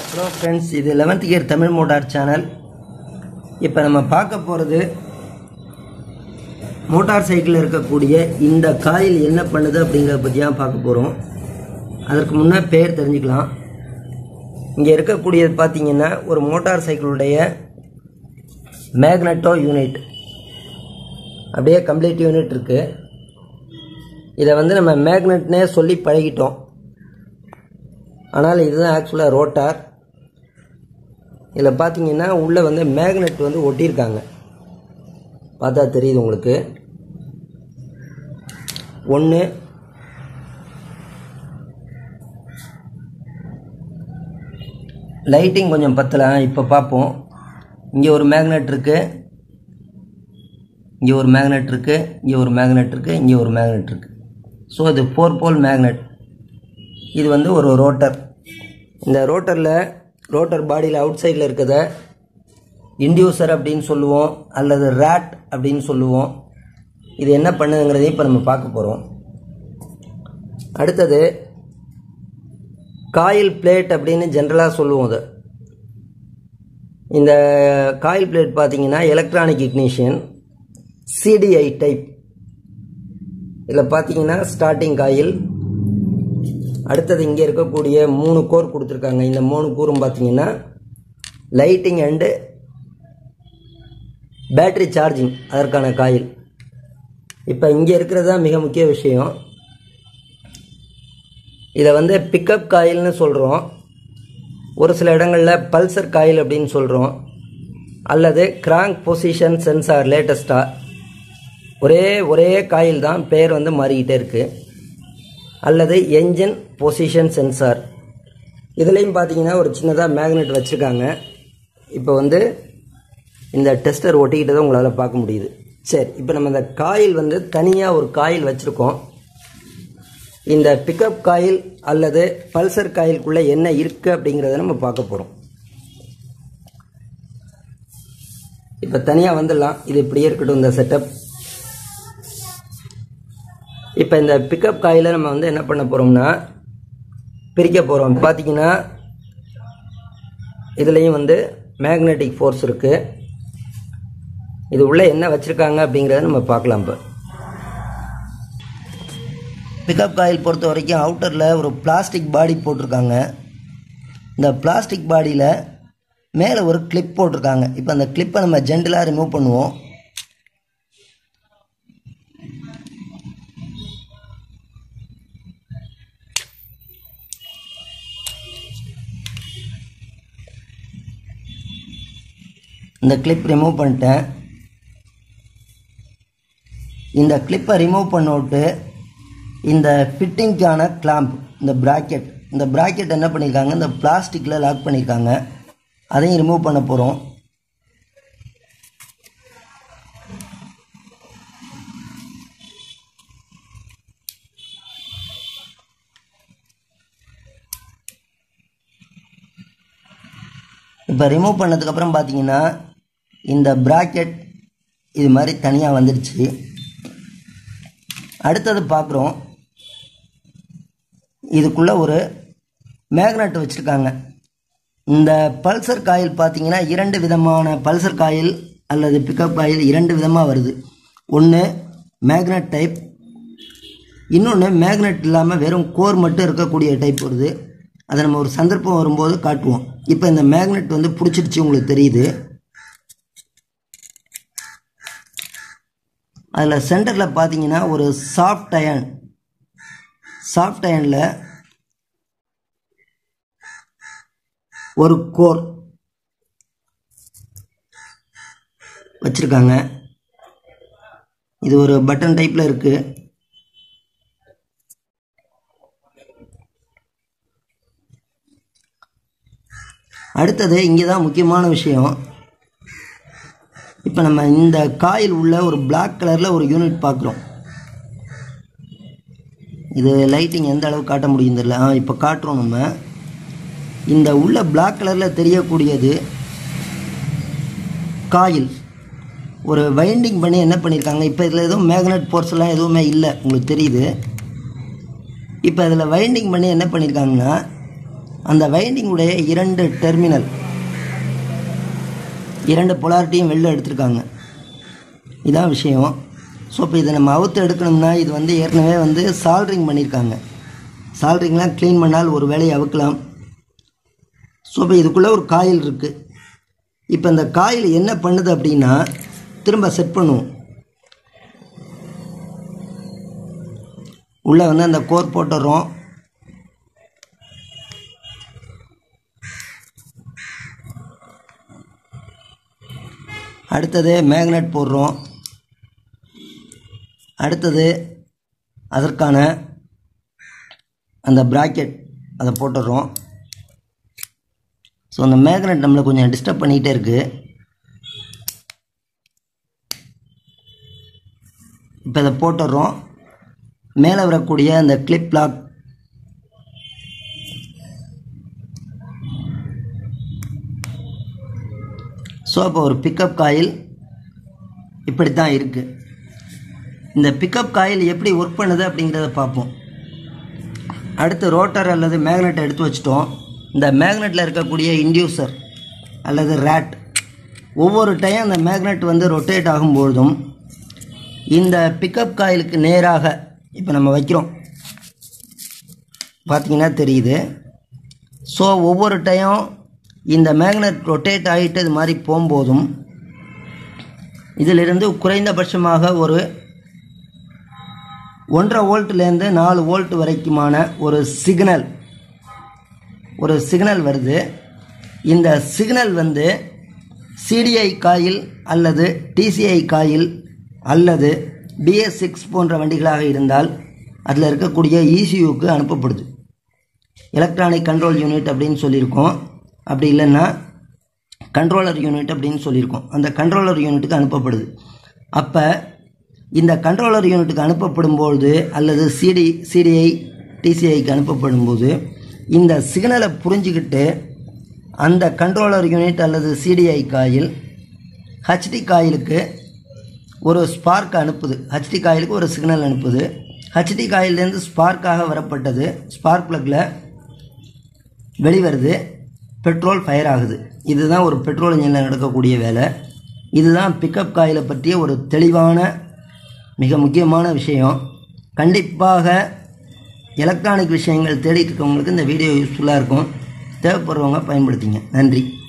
hello friends இது eleventh year Tamil motor channel இப்போ நம்ம பார்க்க போகிறது மோட்டார் சைக்கிளில் இருக்கக்கூடிய இந்த காயில் என்ன பண்ணுது அப்படிங்கிறத பற்றி தான் பார்க்க போகிறோம் அதற்கு முன்னே பேர் தெரிஞ்சுக்கலாம் இங்கே இருக்கக்கூடியது பார்த்தீங்கன்னா ஒரு மோட்டார் சைக்கிளுடைய மேக்னட்டோ யூனிட் அப்படியே கம்ப்ளீட் யூனிட் இருக்குது இதை வந்து நம்ம மேக்னெட்னே சொல்லி பழகிட்டோம் ஆனால் இதுதான் ஆக்சுவலாக ரோட்டார் இதில் பார்த்தீங்கன்னா உள்ளே வந்து மேக்னெட் வந்து ஒட்டியிருக்காங்க பார்த்தா தெரியுது உங்களுக்கு ஒன்று லைட்டிங் கொஞ்சம் பத்தலை இப்போ பார்ப்போம் இங்கே ஒரு மேக்னெட் இருக்குது இங்கே ஒரு மேக்னெட் இருக்குது இங்கே ஒரு மேக்னெட் இருக்குது இங்கே ஒரு மேக்னெட் இருக்குது ஸோ இது ஃபோர் போல் மேக்னெட் இது வந்து ஒரு ரோட்டர் இந்த ரோட்டரில் ரோட்டர் பாடியில் அவுட் சைடில் இருக்கிறத இன்டியூசர் அப்படின்னு சொல்லுவோம் அல்லது ரேட் அப்படின்னு சொல்லுவோம் இது என்ன பண்ணுதுங்கிறதையும் இப்போ நம்ம பார்க்க போகிறோம் அடுத்தது காயில் பிளேட் அப்படின்னு ஜென்ரலாக சொல்லுவோம் அது இந்த காயில் பிளேட் பார்த்தீங்கன்னா எலக்ட்ரானிக் இக்னிஷியன் சிடிஐ டைப் இதில் பார்த்தீங்கன்னா ஸ்டார்டிங் காயில் அடுத்தது இங்கே இருக்கக்கூடிய மூணு கோர் கொடுத்துருக்காங்க இந்த மூணு கூரும் பார்த்தீங்கன்னா லைட்டிங் அண்டு பேட்டரி சார்ஜிங் அதற்கான காயில் இப்போ இங்கே இருக்கிறது தான் மிக முக்கிய விஷயம் இதை வந்து பிக்கப் காயில்னு சொல்கிறோம் ஒரு சில இடங்களில் பல்சர் காயில் அப்படின்னு சொல்கிறோம் அல்லது கிராங்க் பொசிஷன் சென்சார் லேட்டஸ்ட்டாக ஒரே ஒரே காயில் தான் பேர் வந்து மாறிக்கிட்டே இருக்குது அல்லது என்ஜின் பொசிஷன் சென்சார் இதுலேயும் பார்த்தீங்கன்னா ஒரு சின்னதாக மேக்னெட் வச்சுருக்காங்க இப்போ வந்து இந்த டெஸ்டர் ஒட்டிக்கிட்டதை உங்களால் பார்க்க முடியுது சரி இப்போ நம்ம இந்த காயில் வந்து தனியாக ஒரு காயில் வச்சுருக்கோம் இந்த பிக்கப் காயில் அல்லது பல்சர் காயிலுக்குள்ளே என்ன இருக்குது அப்படிங்கிறத நம்ம பார்க்க போகிறோம் இப்போ தனியாக வந்துடலாம் இது இப்படியே இருக்கட்டும் இந்த செட்டப் இப்போ இந்த பிக்கப் காயில் நம்ம வந்து என்ன பண்ண போகிறோம்னா பிரிக்க போகிறோம் பார்த்தீங்கன்னா இதுலேயும் வந்து மேக்னெட்டிக் ஃபோர்ஸ் இருக்குது இது உள்ளே என்ன வச்சுருக்காங்க அப்படிங்கிறத நம்ம பார்க்கலாம் இப்போ பிக்கப் காயில் பொறுத்த வரைக்கும் அவுட்டரில் ஒரு பிளாஸ்டிக் பாடி போட்டிருக்காங்க இந்த பிளாஸ்டிக் பாடியில் மேலே ஒரு கிளிப் போட்டிருக்காங்க இப்போ அந்த கிளிப்பை நம்ம ஜென்டலாக ரிமூவ் பண்ணுவோம் இந்த கிளிப் ரிமூவ் பண்ணிட்டேன் இந்த கிளிப்பை ரிமூவ் பண்ணிவிட்டு இந்த ஃபிட்டிங்க்கான கிளாம்ப் இந்த ப்ராக்கெட் இந்த ப்ராக்கெட் என்ன பண்ணியிருக்காங்க இந்த பிளாஸ்டிக்கில் லாக் பண்ணியிருக்காங்க அதையும் ரிமூவ் பண்ண போகிறோம் இப்போ ரிமூவ் பண்ணதுக்கப்புறம் பார்த்தீங்கன்னா இந்த ப்ராக்கெட் இது மாதிரி தனியாக வந்துடுச்சு அடுத்தது பார்க்குறோம் இதுக்குள்ளே ஒரு மேக்னெட் வச்சுருக்காங்க இந்த பல்சர் காயில் பார்த்தீங்கன்னா இரண்டு விதமான பல்சர் காயில் அல்லது பிக்கப் காயில் இரண்டு விதமாக வருது ஒன்று மேக்னெட் டைப் இன்னொன்று மேக்னெட் இல்லாமல் வெறும் கோர் மட்டும் இருக்கக்கூடிய டைப் வருது அதை நம்ம ஒரு சந்தர்ப்பம் வரும்போது காட்டுவோம் இப்போ இந்த மேக்னெட் வந்து பிடிச்சிருச்சு உங்களுக்கு தெரியுது அதில் சென்டரில் பார்த்தீங்கன்னா ஒரு சாஃப்ட் அயன் சாஃப்ட் அயனில் ஒரு கோர் வச்சுருக்காங்க இது ஒரு பட்டன் டைப்பில் இருக்குது அடுத்தது இங்கே தான் முக்கியமான விஷயம் இப்போ நம்ம இந்த காயில் உள்ள ஒரு பிளாக் கலரில் ஒரு யூனிட் பார்க்குறோம் இது லைட்டிங் எந்த அளவு காட்ட முடியும் தெரியல ஆ இப்போ காட்டுறோம் நம்ம இந்த உள்ள பிளாக் கலரில் தெரியக்கூடியது காயில் ஒரு வைண்டிங் பண்ணி என்ன பண்ணியிருக்காங்க இப்போ இதில் எதுவும் மேக்னெட் ஃபோர்ஸ்லாம் எதுவுமே இல்லை உங்களுக்கு தெரியுது இப்போ இதில் வைண்டிங் பண்ணி என்ன பண்ணியிருக்காங்கன்னா அந்த வைண்டிங்குடைய இரண்டு டெர்மினல் இரண்டு பொலாரிட்டியும் வெளில எடுத்திருக்காங்க இதான் விஷயம் ஸோ இப்போ இதை நம்ம அவுத்து எடுக்கணும்னா இது வந்து ஏற்கனவே வந்து சால்ட்ரிங் பண்ணியிருக்காங்க சால்ட்ரிங்லாம் க்ளீன் பண்ணால் ஒரு வேலையை அவுக்கலாம் ஸோ இப்போ இதுக்குள்ளே ஒரு காயில் இருக்குது இப்போ இந்த காயில் என்ன பண்ணுது அப்படின்னா திரும்ப செட் பண்ணுவோம் உள்ளே வந்து அந்த கோர் போட்டுடுறோம் அடுத்தது மேக்னெட் போடுறோம் அடுத்தது அதற்கான அந்த ப்ராக்கெட் அதை போட்டுடுறோம் ஸோ அந்த மேக்னெட் நம்மளை கொஞ்சம் டிஸ்டர்ப் பண்ணிகிட்டே இருக்குது இப்போ இதை போட்டுடுறோம் மேலே வரக்கூடிய அந்த கிளிப் லாக் ஸோ அப்போ ஒரு பிக்கப் காயில் இப்படி தான் இருக்குது இந்த பிக்கப் காயில் எப்படி ஒர்க் பண்ணுது அப்படிங்கிறத பார்ப்போம் அடுத்து ரோட்டர் அல்லது மேக்னெட் எடுத்து வச்சிட்டோம் இந்த மேக்னெட்டில் இருக்கக்கூடிய இன்டியூசர் அல்லது ரேட் ஒவ்வொரு டைம் அந்த மேக்னெட் வந்து ரொட்டேட் ஆகும்பொழுதும் இந்த பிக்கப் காயிலுக்கு நேராக இப்போ நம்ம வைக்கிறோம் பார்த்தீங்கன்னா தெரியுது ஸோ ஒவ்வொரு டைம் இந்த மேக்னெட் ரொட்டேட் ஆகிட்டு இது மாதிரி போகும்போதும் இதிலிருந்து குறைந்தபட்சமாக ஒரு ஒன்றரை வோல்ட்லேருந்து நாலு வோல்ட் வரைக்குமான ஒரு சிக்னல் ஒரு சிக்னல் வருது இந்த சிக்னல் வந்து சிடிஐ காயில் அல்லது டிசிஐ காயில் அல்லது பிஎஸ் சிக்ஸ் போன்ற வண்டிகளாக இருந்தால் அதில் இருக்கக்கூடிய இசியூக்கு அனுப்பப்படுது எலக்ட்ரானிக் கண்ட்ரோல் யூனிட் அப்படின்னு சொல்லியிருக்கோம் அப்படி இல்லைன்னா கண்ட்ரோலர் யூனிட் அப்படின்னு சொல்லியிருக்கோம் அந்த கண்ட்ரோலர் யூனிட்டுக்கு அனுப்பப்படுது அப்போ இந்த கண்ட்ரோலர் யூனிட்டுக்கு அனுப்பப்படும்போது அல்லது சிடி சிடிஐ டிசிஐக்கு அனுப்பப்படும்போது இந்த சிக்னலை புரிஞ்சுக்கிட்டு அந்த கண்ட்ரோலர் யூனிட் அல்லது சிடிஐ காயில் ஹச்டி காயிலுக்கு ஒரு ஸ்பார்க் அனுப்புது ஹச்டி காயிலுக்கு ஒரு சிக்னல் அனுப்புது ஹச்டி காயிலேருந்து ஸ்பார்க்காக வரப்பட்டது ஸ்பார்க் ப்ளக்கில் வெளிவருது பெட்ரோல் ஃபயர் ஆகுது இதுதான் ஒரு பெட்ரோல் இன்ஜினில் நடக்கக்கூடிய வேலை இதுதான் பிக்கப் காயிலை பற்றிய ஒரு தெளிவான மிக முக்கியமான விஷயம் கண்டிப்பாக எலக்ட்ரானிக் விஷயங்கள் தேடிட்டு இருக்கவங்களுக்கு இந்த வீடியோ யூஸ்ஃபுல்லாக இருக்கும் தேவைப்படுறவங்க பயன்படுத்திங்க நன்றி